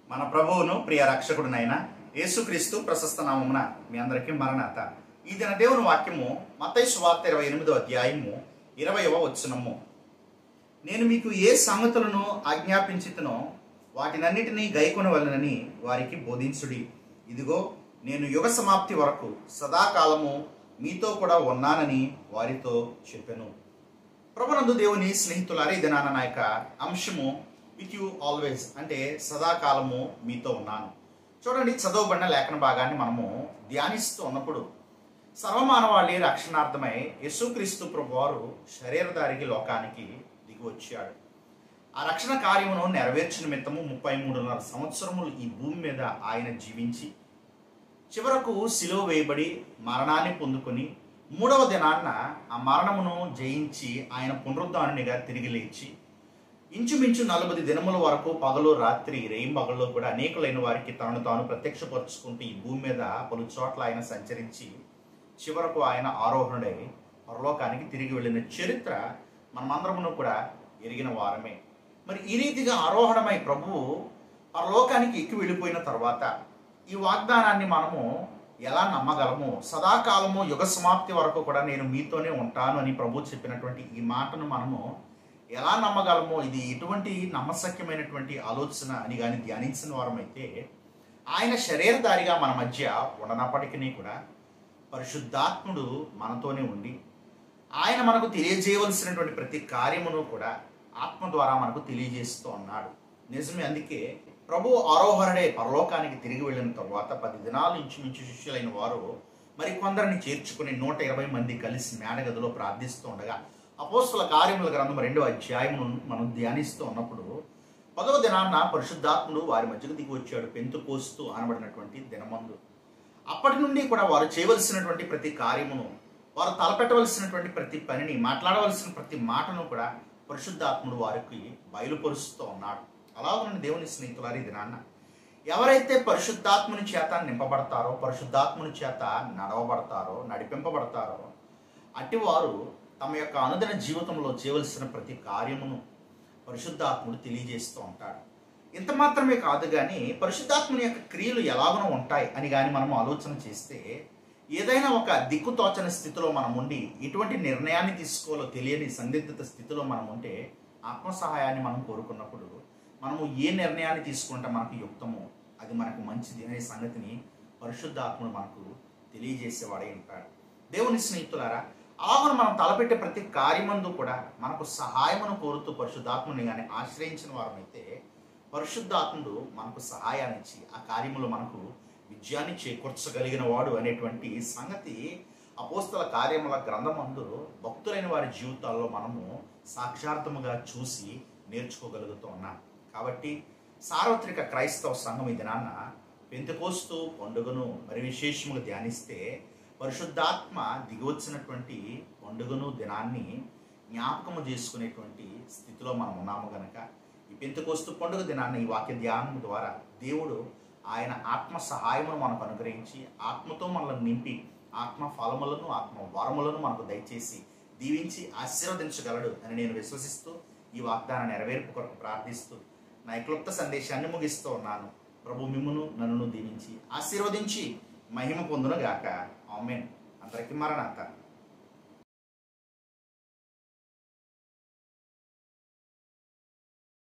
మన ప్రభువును ప్రియ రక్షకుడునైన యేసుక్రీస్తు ప్రశస్త నామమున మీ అందరికీ మరణాత ఈ దిన దేవుని వాక్యము మత్తయి సువార్త ఇరవై ఎనిమిదో అధ్యాయము ఇరవయవ వచనము నేను మీకు ఏ సంగతులను ఆజ్ఞాపించితనో వాటినన్నిటినీ గైకొనవలనని వారికి బోధించుడి ఇదిగో నేను యుగ సమాప్తి వరకు సదాకాలము మీతో కూడా ఉన్నానని వారితో చెప్పాను ప్రభునందు దేవుని స్నేహితులారే ఇది నాన్న నా యొక్క అంశము విత్ యూ ఆల్వేస్ అంటే సదాకాలము మీతో ఉన్నాను చూడండి చదవబడిన లేఖన భాగాన్ని మనము ధ్యానిస్తూ ఉన్నప్పుడు సర్వమానవాళి రక్షణార్థమై యేసుక్రీస్తు ప్రభు వారు శరీరధారికి లోకానికి దిగి వచ్చాడు ఆ రక్షణ కార్యమును నెరవేర్చిన నిమిత్తము ముప్పై మూడున్నర సంవత్సరములు ఈ భూమి మీద ఆయన జీవించి చివరకు సిలువ వేయబడి మరణాన్ని పొందుకొని మూడవ దినాన్న ఆ మరణమును జయించి ఆయన పునరుద్ధానునిగా తిరిగి లేచి ఇంచుమించు నలభై దినముల వరకు పగలు రాత్రి రేయం పగల్లో కూడా అనేకులైన వారికి తనను తాను ప్రత్యక్షపరుచుకుంటూ ఈ భూమి మీద పలు చోట్ల ఆయన సంచరించి చివరకు ఆయన ఆరోహణుడై పరలోకానికి తిరిగి వెళ్ళిన చరిత్ర మనమందరమును కూడా ఎరిగిన వారమే మరి ఈ రీతిగా ఆరోహణమై ప్రభువు పరలోకానికి ఎక్కి వెళ్ళిపోయిన తర్వాత ఈ వాగ్దానాన్ని మనము ఎలా నమ్మగలము సదాకాలము యుగ సమాప్తి వరకు కూడా నేను మీతోనే ఉంటాను అని ప్రభు చెప్పినటువంటి ఈ మాటను మనము ఎలా నమ్మగలమో ఇది ఎటువంటి నమ్మశక్యమైనటువంటి ఆలోచన అని కానీ ధ్యానించిన వారమైతే ఆయన శరీరధారిగా మన మధ్య ఉండనప్పటికీ కూడా పరిశుద్ధాత్ముడు మనతోనే ఉండి ఆయన మనకు తెలియజేయవలసినటువంటి ప్రతి కార్యమును కూడా ఆత్మ ద్వారా మనకు తెలియజేస్తూ ఉన్నాడు నిజమే అందుకే ప్రభు ఆరోహణడే పరలోకానికి తిరిగి వెళ్ళిన తర్వాత పది దినాలు ఇంచుమించు శిష్యులైన వారు మరి కొందరిని చేర్చుకుని నూట ఇరవై మంది కలిసి మేడగదిలో ప్రార్థిస్తూ ఉండగా అపోస్తుల కార్యముల గ్రంథం రెండో అధ్యాయమును మనం ధ్యానిస్తూ ఉన్నప్పుడు పదవ దినాన్న పరిశుద్ధాత్ముడు వారి మధ్యకు దిగి వచ్చాడు పెంతు కోస్తూ అనబడినటువంటి దినమందు అప్పటి నుండి కూడా వారు చేయవలసినటువంటి ప్రతి కార్యమును వారు తలపెట్టవలసినటువంటి ప్రతి పనిని మాట్లాడవలసిన ప్రతి మాటను కూడా పరిశుద్ధాత్ముడు వారికి బయలుపరుస్తూ ఉన్నాడు అలాగని దేవుని స్నేహితులారి దినాన్న ఎవరైతే పరిశుద్ధాత్ముని చేత నింపబడతారో పరిశుద్ధాత్ముని చేత నడవబడతారో నడిపింపబడతారో అటివారు తమ యొక్క అనుదిన జీవితంలో చేయవలసిన ప్రతి కార్యమును పరిశుద్ధాత్ముడు తెలియజేస్తూ ఉంటాడు ఇంత మాత్రమే కాదు కానీ పరిశుద్ధాత్ముని యొక్క క్రియలు ఎలాగనో ఉంటాయి అని కానీ మనం ఆలోచన చేస్తే ఏదైనా ఒక దిక్కుతోచని స్థితిలో మనం ఉండి ఎటువంటి నిర్ణయాన్ని తీసుకోవాలో తెలియని సందిగ్ధత స్థితిలో మనం ఉంటే ఆత్మ సహాయాన్ని మనం కోరుకున్నప్పుడు మనము ఏ నిర్ణయాన్ని తీసుకుంటే మనకు యుక్తమో అది మనకు మంచిది అనే సంగతిని పరిశుద్ధాత్ముడు మనకు తెలియజేసేవాడే ఉంటాడు దేవుని స్నేహితులారా అలాగ మనం తలపెట్టే ప్రతి కార్యమందు కూడా మనకు సహాయమును కోరుతూ పరిశుద్ధాత్ముని కానీ ఆశ్రయించిన వారమైతే పరిశుద్ధాత్ముడు మనకు సహాయాన్ని ఇచ్చి ఆ కార్యములు మనకు విజయాన్ని చేకూర్చగలిగిన వాడు అనేటువంటి సంగతి అపోస్తల కార్యముల గ్రంథమందు భక్తులైన వారి జీవితాల్లో మనము సాక్షార్థముగా చూసి నేర్చుకోగలుగుతూ ఉన్నాం కాబట్టి సార్వత్రిక క్రైస్తవ సంఘం ఈ దినాన్న పెంతకోస్తూ పండుగను మరి విశేషముగా ధ్యానిస్తే పరిశుద్ధాత్మ దిగివచ్చినటువంటి పండుగను దినాన్ని జ్ఞాపకము చేసుకునేటువంటి స్థితిలో మనం ఉన్నాము గనక ఈ పెంతకోస్తు పండుగ దినాన్ని ఈ వాక్య ధ్యానం ద్వారా దేవుడు ఆయన ఆత్మ సహాయమును మనకు అనుగ్రహించి ఆత్మతో మనల్ని నింపి ఆత్మ ఫలములను ఆత్మ వరములను మనకు దయచేసి దీవించి ఆశీర్వదించగలడు అని నేను విశ్వసిస్తూ ఈ వాగ్దాన నెరవేర్పు కొరకు ప్రార్థిస్తూ నా క్లుప్త సందేశాన్ని ముగిస్తూ ఉన్నాను ప్రభు మిమ్మును నన్ను దీవించి ఆశీర్వదించి మహిమ పొందును గాక ఆమెన్ అందరికీ మరణాత